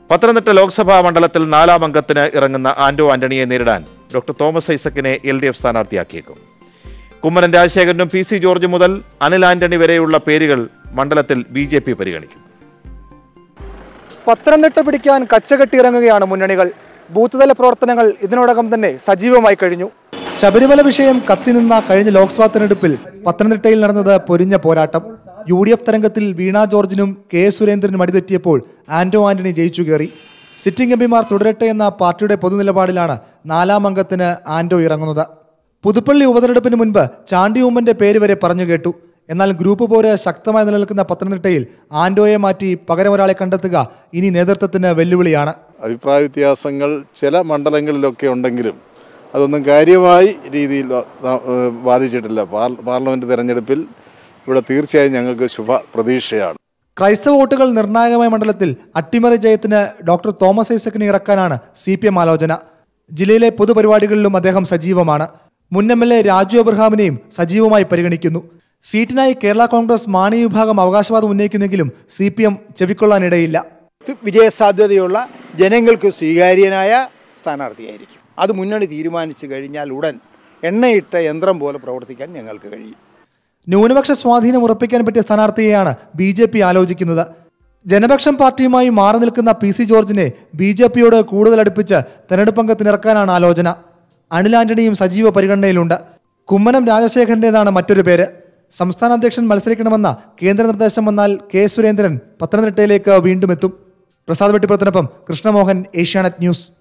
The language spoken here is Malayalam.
പത്തനംതിട്ട ലോക്സഭാ മണ്ഡലത്തിൽ നാലാം അംഗത്തിന് ഇറങ്ങുന്ന ആന്റോ ആന്റണിയെ നേരിടാൻ ഡോക്ടർ തോമസ് ഐസക്കിനെ എൽ ഡി എഫ് സ്ഥാനാർത്ഥിയാക്കിയേക്കും കുമ്മനം രാജശേഖരനും പി സി ജോർജ് മുതൽ അനിൽ ആന്റണി വരെയുള്ള പേരുകൾ മണ്ഡലത്തിൽ ബി ജെ പി പരിഗണിക്കും പത്തനംതിട്ട പിടിക്കാൻ കച്ചകെട്ടിയിറങ്ങുകയാണ് മുന്നണികൾ ബൂത്ത് തല പ്രവർത്തനങ്ങൾ ഇതിനോടകം തന്നെ സജീവമായി കഴിഞ്ഞു ശബരിമല വിഷയം കത്തിനിന്ന കഴിഞ്ഞ ലോക്സഭാ തെരഞ്ഞെടുപ്പിൽ പത്തനംതിട്ടയിൽ നടന്നത് പൊരിഞ്ഞ പോരാട്ടം യു ഡി എഫ് തരംഗത്തിൽ വീണ ജോർജിനും കെ സുരേന്ദ്രനും അടിതെറ്റിയപ്പോൾ ആന്റോ ആന്റണി ജയിച്ചു കയറി സിറ്റിംഗ് എംപിമാർ തുടരട്ടെ എന്ന പാർട്ടിയുടെ പൊതുനിലപാടിലാണ് നാലാം അംഗത്തിന് ആന്റോ ഇറങ്ങുന്നത് പുതുപ്പള്ളി ഉപതെരഞ്ഞെടുപ്പിന് മുൻപ് ചാണ്ടി ഉമ്മന്റെ പേര് വരെ പറഞ്ഞു കേട്ടു എന്നാൽ ഗ്രൂപ്പ് പോര് ശക്തമായി നിലനിൽക്കുന്ന പത്തനംതിട്ടയിൽ ആന്റോയെ മാറ്റി പകരം ഒരാളെ കണ്ടെത്തുക ഇനി നേതൃത്വത്തിന് വെല്ലുവിളിയാണ് അഭിപ്രായ വ്യത്യാസങ്ങൾ ചില മണ്ഡലങ്ങളിലൊക്കെ ഉണ്ടെങ്കിലും അതൊന്നും കാര്യമായി രീതിയിൽ വ- ത- ഏഹ് ബാധിച്ചിട്ടില്ല പാർ- പാർലമെന്റ് തെരഞ്ഞെടുപ്പിൽ ഇവിടെ തീർച്ചയായും ഞങ്ങൾക്ക് ശുഭ പ്രതീക്ഷയാണ് ക്രൈസ്തവ വോട്ടുകൾ നിർണായകമായ മണ്ഡലത്തിൽ അട്ടിമറി ജയത്തിന് ഡോക്ടർ തോമസ് ഐസക്കിനെ ഇറക്കാനാണ് സി പി എം ആലോചന ജില്ലയിലെ പൊതുപരിപാടികളിലും അദ്ദേഹം സജീവമാണ് മുൻ എം എൽ എ രാജു അബ്രഹാമിനെയും സജീവമായി പരിഗണിക്കുന്നു സീറ്റിനായി കേരള കോൺഗ്രസ് മാണി വിഭാഗം അവകാശവാദം ഉന്നയിക്കുന്നെങ്കിലും സി പി എം ചെവിക്കൊള്ളാനിടയില്ല വിജയസാധ്യതയുള്ള ജനങ്ങൾക്ക് സ്വീകാര്യനായ സ്ഥാനാർത്ഥിയായിരിക്കും അത് മുന്നണി തീരുമാനിച്ചു കഴിഞ്ഞാൽ ഉടൻ എണ്ണയിട്ട യന്ത്രം പോലെ പ്രവർത്തിക്കാൻ ഞങ്ങൾക്ക് കഴിയും ന്യൂനപക്ഷ സ്വാധീനം ഉറപ്പിക്കാൻ പറ്റിയ സ്ഥാനാർത്ഥിയെയാണ് ബി ജെ പി ആലോചിക്കുന്നത് ജനപക്ഷം പാർട്ടിയുമായി മാറി നിൽക്കുന്ന പി സി ജോർജിനെ ബി ജെ പിയോട് കൂടുതൽ അടുപ്പിച്ച് തെരഞ്ഞെടുപ്പ് അംഗത്തിനിറക്കാനാണ് ആലോചന അനിൽ ആന്റണിയും സജീവ പരിഗണനയിലുണ്ട് കുമ്മനം രാജശേഖരൻ്റെതാണ് മറ്റൊരു പേര് സംസ്ഥാന അധ്യക്ഷൻ മത്സരിക്കണമെന്ന കേന്ദ്ര നിർദ്ദേശം വന്നാൽ കെ സുരേന്ദ്രൻ പത്തനംതിട്ടയിലേക്ക് വീണ്ടും എത്തും പ്രസാദ് വെട്ടിപ്പുറത്തിനൊപ്പം കൃഷ്ണമോഹൻ ഏഷ്യാനെറ്റ് ന്യൂസ്